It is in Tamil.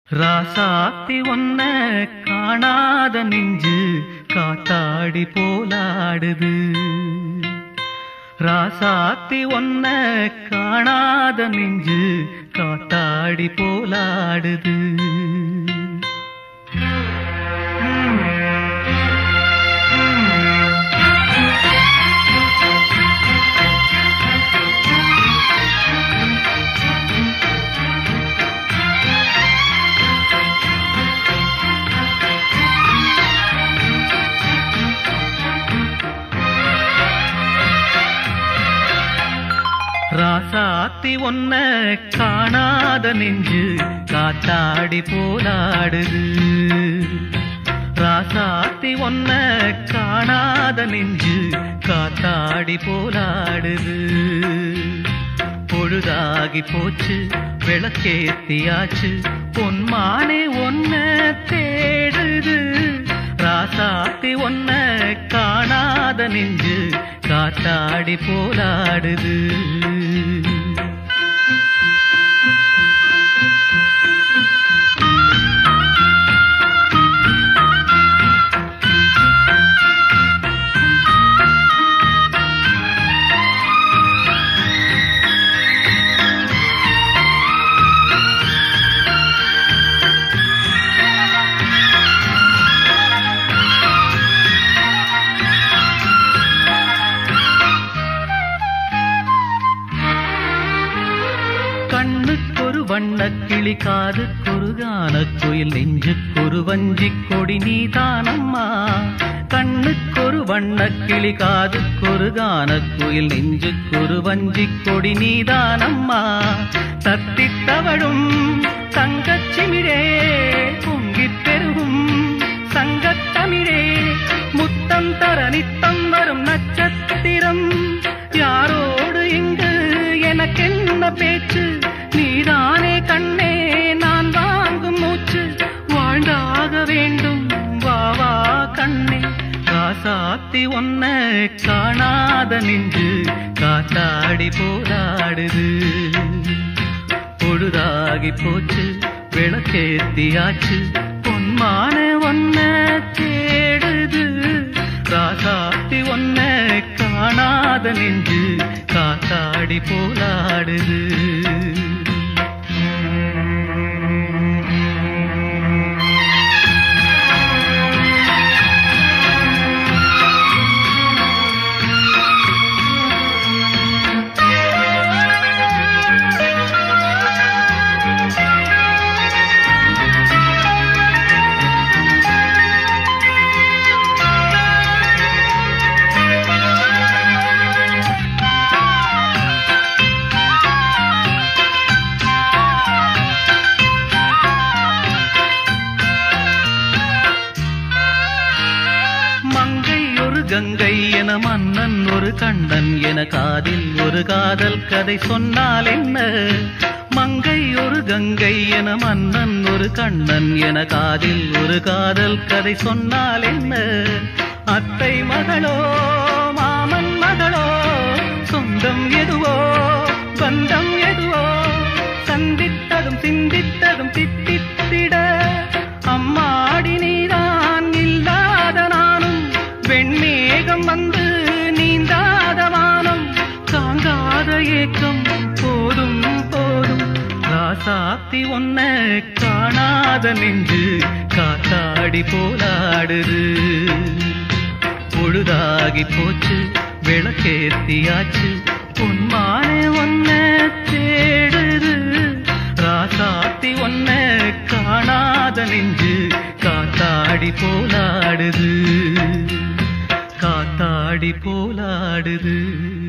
ராசாத்தி ஒன்ன காணாத நெஞ்சு காத்தாடி போலாடுது ராசாத்தி ஒன்ன காணாத நெஞ்சு காத்தாடி போலாடுது ராசாத்தி ஒன்ன காணாத நெஞ்சு காத்தாடி போலாடுது ராசாத்தி ஒன்ன காணாத நெஞ்சு காத்தாடி போலாடுது பொழுதாகி போச்சு விளக்கேத்தியாச்சு பொன்மானே ஒன்ன தேடுது ராசாத்தி ஒன்ன காணாத நெஞ்சு காத்தாடி போலாடுது கண்ணுக்கொரு வண்ணக் கிளி காதுக்கொரு கானக் குயில் நெஞ்சுக்கொரு வஞ்சிக் கொடி நீதானம்மா கண்ணுக்கொரு வண்ணக் கிளி காதுக்கொரு கானக் குயில் நெஞ்சுக்கொரு வஞ்சிக் கொடி நீதானம்மா தத்தித் தவழும் தங்கச் சிமிழே பொங்கிப் பெருகும் சங்கத் தமிழே முத்தம் தர நித்தம் வரும் நட்சத்திரம் யாரோடு இங்கு எனக்கென்ன பேச்சு நீதானே கண்ணே நான் வாங்கும் மூச்சு வாழ்ந்தாக வேண்டும் வா வா கண்ணே காசாத்தி ஒன்ன காணாத நெஞ்சு காத்தாடி போராடுது பொழுதாகி போச்சு விளக்கேத்தியாச்சு பொன்மான ஒன்ன தேடுது ராசாத்தி ஒன்ன காணாத நெஞ்சு காத்தாடி போலாடுது மங்கை ஒரு கங்கை என மன்னன் ஒரு கண்ணன் என காதில் ஒரு காதல் கதை சொன்னால் என்ன மங்கை ஒரு கங்கை என மன்னன் ஒரு கண்ணன் என காதில் ஒரு காதல் கதை சொன்னால் என்ன அத்தை மகளோ மாமன் மகளோ சொந்தம் எதுவோ பந்தம் எதுவோ சந்தித்ததும் சிந்தித்ததும் தித்தித்திட அம்மாடி நீதான் இல்லாத நானும் வெண்மேகம் வந்து நீந்தாத வானம் தாங்காத ஏக்கம் போதும் போதும் ராசாத்தி ஒன்ன காணாத நெஞ்சு காத்தாடி போலாடுது பொழுதாகி போச்சு விளக்கேத்தியாச்சு பொன்மானே ஒன்ன தேடுது ராசாத்தி ஒன்ன காணாத நெஞ்சு காத்தாடி போலாடுது காத்தாடி போலாடுது